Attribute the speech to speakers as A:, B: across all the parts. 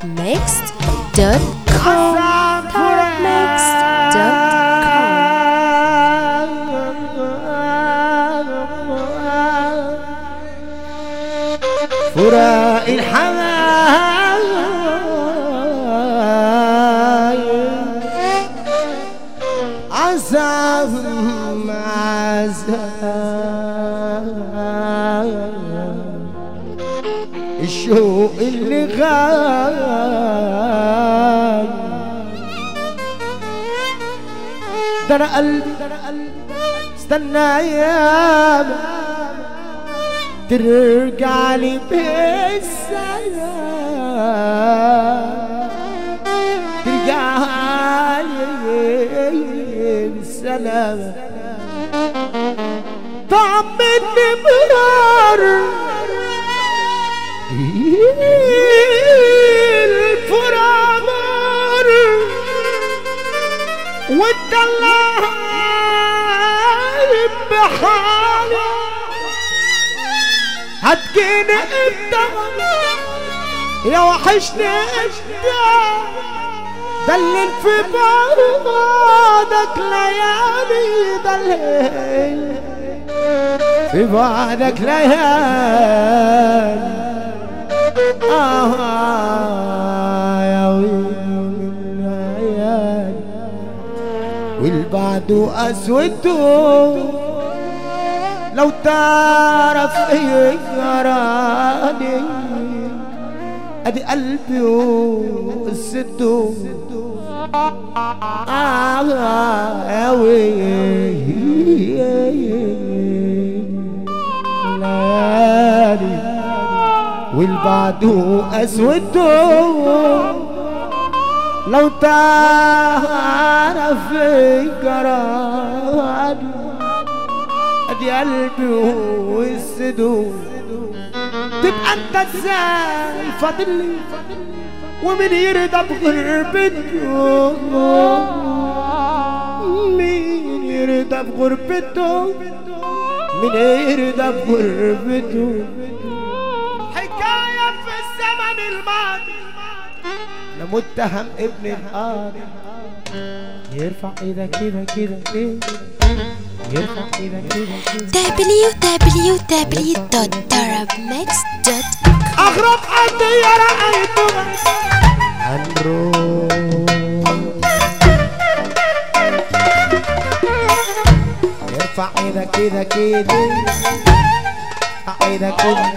A: tarabmixed.com
B: فراق الحمايل عذاب عذاب الشوق اللي غاب در قلبي استنى ايام ترجع لي بالسلام ترجع لي بالسلام طعم النمر الفرامر والدلال بحاله هتجيني امتى يا وحشني امتى دلل في بعدك ليالي دلل في بعدك ليالي آه يا ويل الليالي والبعد أسوده لو تعرف ايه يراني ادي قلبي وقصته آه يا ليالي والبعد أسوده لو تعرف جراني ادي قلبي والصدور تبقى انت ازاي فاضل لي ومن يرضى بغربته مين يرضى بغربته مين يرضى بغربته حكاية في الزمن الماضي انا متهم ابن القاضي يرفع ايدك كده كده كده يرفع ايدك كده كده
A: www.tarabmixed.com
B: اغرب قضية رأيتها هنروح ارفع ايدك كده كده ارفع ايدك كده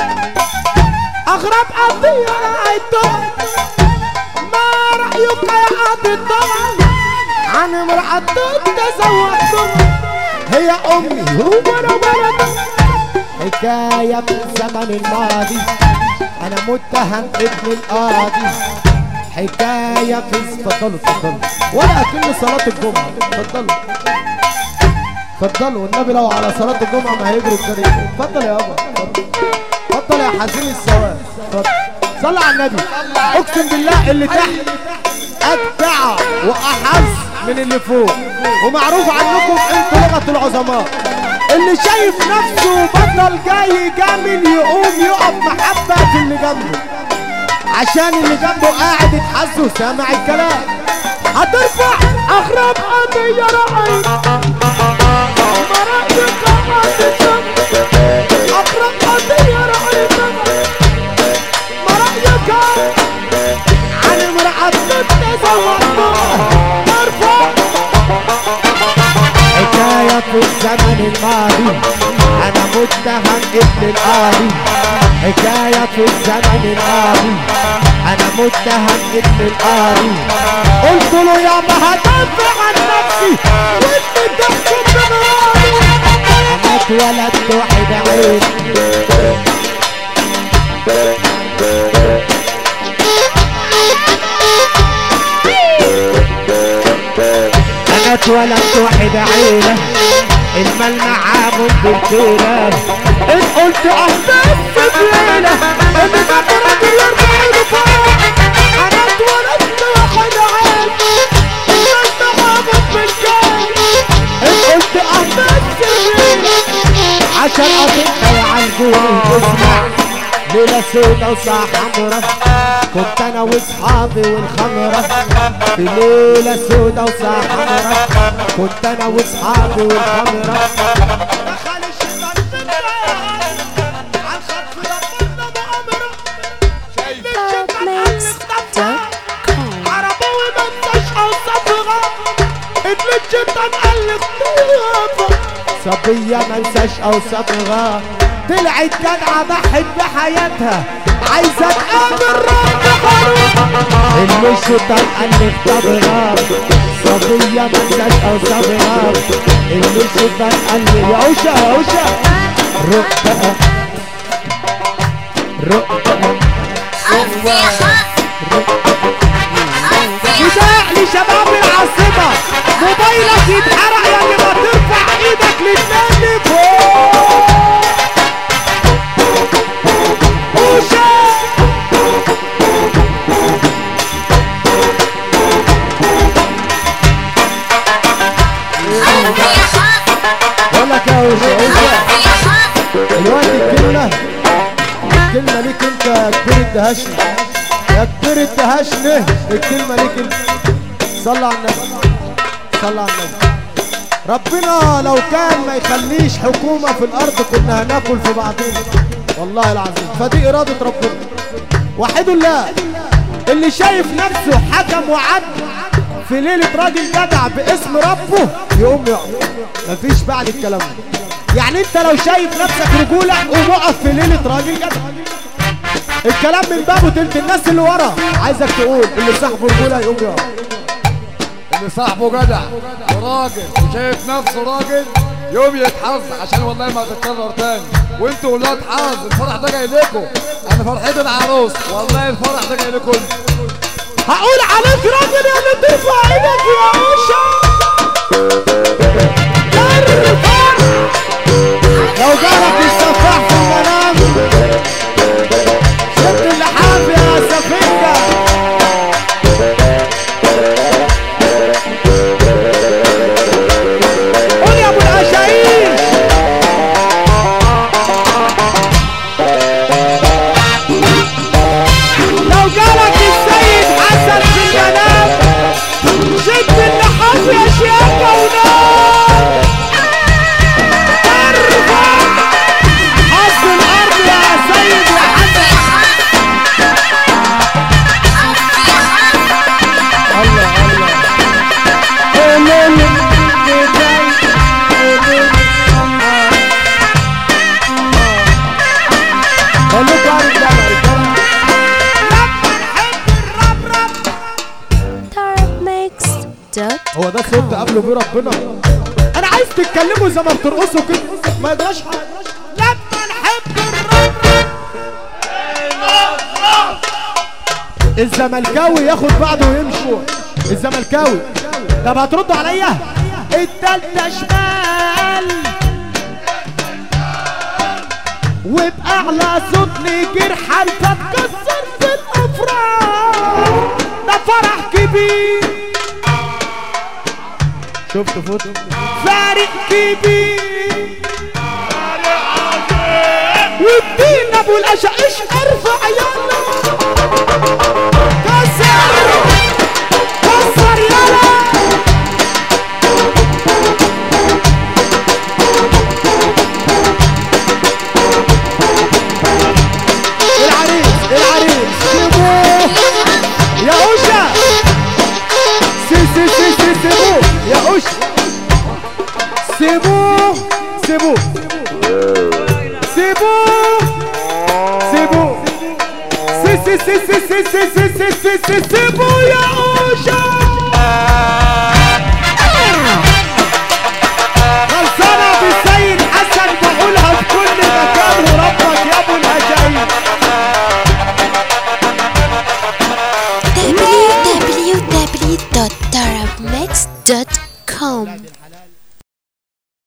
B: اغرب قضية رأيتها ما رأيك يا قاضي الضوء عن امرأة تزوجتها هي امي هو انا ولد حكاية في الزمن الماضي أنا متهم ابن القاضي حكاية في اتفضلوا اتفضلوا ولا أكن صلاة الجمعة اتفضلوا اتفضلوا والنبي لو على صلاة الجمعة ما هيجروا الطريق اتفضل يا بابا اتفضل اتفضل يا حزين السواد اتفضل صلى على النبي اقسم بالله اللي تحت أجدع وأحظ من اللي فوق ومعروف عنكم انتوا لغة العظماء اللي شايف نفسه بطل جاي جامل يقوم يقف محبة في اللي جنبه عشان اللي جنبه قاعد يتحس وسامع الكلام هترفع اغرب قضية رأيت مرأيك اغرب قضية رأيت مرأيك عن امرأة تتزوج ارفع حكاية في الزمن الماضي أنا متهم ابن القاضي حكاية في الزمن الماضي أنا متهم ابن القاضي قلت له يابا هدافع عن نفسي وانت تحكم بمرادي أنا اتولدت واحد عين انا اتولدت واحد عيلة المال معاهم بالخيرة ان قلت احداث في ليلة ان بكرة يرجع فوق انا اتولدت واحد عيلة المال معاهم بالخيرة ان قلت احداث في ليلة عشان اطيق يعالجوني اسمع ليلة سودة وساعة حمرا كنت انا واصحابي والخمرة في ليلة سودا وساعة حمرة كنت انا واصحابي والخمرة دخل الشيطان في النار عن خطف دبرنا مؤامرة اللي الشيطان قال اختفى عربوي ما انتش او صبغة اللي الشيطان قال اختفى صبية ما انساش او صبغة طلعت جدعة ضحت بحياتها عايزة تقابل رب خروف اللي الشيطان قال اختبرها صبية ما انساش او صبغة اللي الشيطان قال لي يا اوشا يا اوشا رق بقى رق بقى نداء لشباب العاصمة موبايلك يتحرق يا اللي ما ترفع ايدك للنادي فوق اوشا بقول لك يا اوشا اوشا الوقت الكلمة الكلمة ليك انت يا كبير الدهشني يا كبير الدهشني الكلمة ليك انت صلى على النبي صلى على النبي ربنا لو كان ما يخليش حكومة في الأرض كنا هناكل في بعضنا والله العظيم فدي إرادة ربنا وحدوا الله اللي شايف نفسه حكم وعدل في ليلة راجل جدع باسم ربه يقوم يقف مفيش بعد الكلام ده يعني انت لو شايف نفسك رجولة قوم اقف في ليلة راجل جدع الكلام من بابه تلت الناس اللي ورا عايزك تقول اللي صاحبه رجولة يقوم يقف
A: اللي صاحبه جدع وراجل وشايف نفسه راجل يوم يتحظ عشان والله ما هتتكرر تاني وانتوا ولاد حظ الفرح ده جاي لكم انا فرحتي العروس والله الفرح ده جاي لكم
B: هقول عليك راجل يا اللي ترفع ايدك يا اوشا ارفع لو جارك السفاح في المنام شد اللحاف يا سفينة قول يا ابو العشايش لو جالك السيد حسن في المنام شد اللحاف يا شيخة ونام ارفع حظ الارض يا سيد يا حسن الله الله قولوا قول لكم يا رجاله رجاله
C: Tarabmix.com
B: هو ده صوت تقابلوا بيه ربنا انا عايز تتكلموا زي ما بترقصوا كده ما يدراش حاجه لما نحب الرب الزملكاوي ياخد بعضه ويمشي الزملكاوي طب هتردوا عليا التالتة شمال وبأعلى صوت لجرح فتكسر في الأفراح ده فرح كبير شفت فوتو فارق كبير والدين ابو الاشقش ارفع يلا كسر كسر يلا العريس العريس سيبوه يا اوشا سي سي سي سي سيبوه يا اوشا سيبوه سيبوه سيبوه سيبوه سي سي سي سي سي سي سي سي سي سيبوه يا